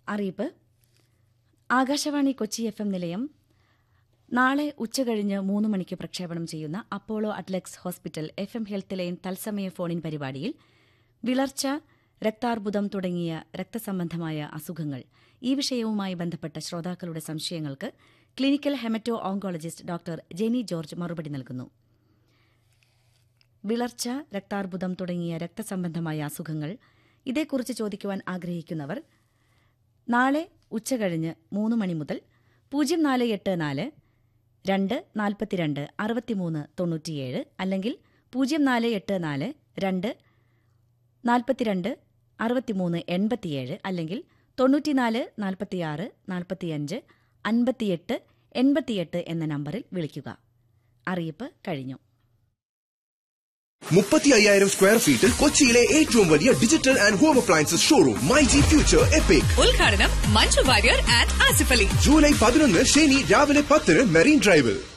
അറിയിപ്പ് Akashvani Kochi F M നിലയം നാളെ ഉച്ചകഴിഞ്ഞ് മൂന്ന് മണിക്ക് പ്രക്ഷേപണം ചെയ്യുന്ന Apollo Adlux hospital F M health line തത്സമയ ഫോണിൻ പരിപാടിയിൽ വിളർച്ച രക്താർബുദം തുടങ്ങിയ രക്തസംബന്ധമായ അസുഖങ്ങൾ ഈ വിഷയവുമായി ബന്ധപ്പെട്ട ശ്രോതാക്കളുടെ സംശയങ്ങൾക്ക് clinical haemato oncologist doctor Jeny George മറുപടി നൽകുന്നു വിളർച്ച രക്താർബുദം തുടങ്ങിയ രക്തസംബന്ധമായ അസുഖങ്ങൾ ഇതേക്കുറിച്ച് ചോദിക്കുവാൻ ആഗ്രഹിക്കുന്നവർ നാളെ ഉച്ചകഴിഞ്ഞ് മൂന്ന് മണി മുതൽ പൂജ്യം നാല് എട്ട് നാല് രണ്ട് നാൽപ്പത്തിരണ്ട് അറുപത്തിമൂന്ന് തൊണ്ണൂറ്റിയേഴ് അല്ലെങ്കിൽ പൂജ്യം നാല് എട്ട് നാല് രണ്ട് നാൽപ്പത്തിരണ്ട് അറുപത്തിമൂന്ന് എൺപത്തിയേഴ് അല്ലെങ്കിൽ തൊണ്ണൂറ്റിനാല് നാൽപ്പത്തിയാറ് നാൽപ്പത്തിയഞ്ച് അൻപത്തിയെട്ട് എൺപത്തിയെട്ട് എന്ന നമ്പറിൽ വിളിക്കുക അറിയിപ്പ് കഴിഞ്ഞു മുപ്പത്തി അയ്യായിരം സ്ക്വയർ ഫീറ്റിൽ കൊച്ചിയിലെ ഏറ്റവും വലിയ digital and home appliances showroom my G future epic ഉദ്ഘാടനം മഞ്ജു വാര്യർ ആൻഡ് ആസിഫ് അലി ജൂലൈ പതിനൊന്ന് ശനി രാവിലെ പത്തിന് മെറീൻ ഡ്രൈവിൽ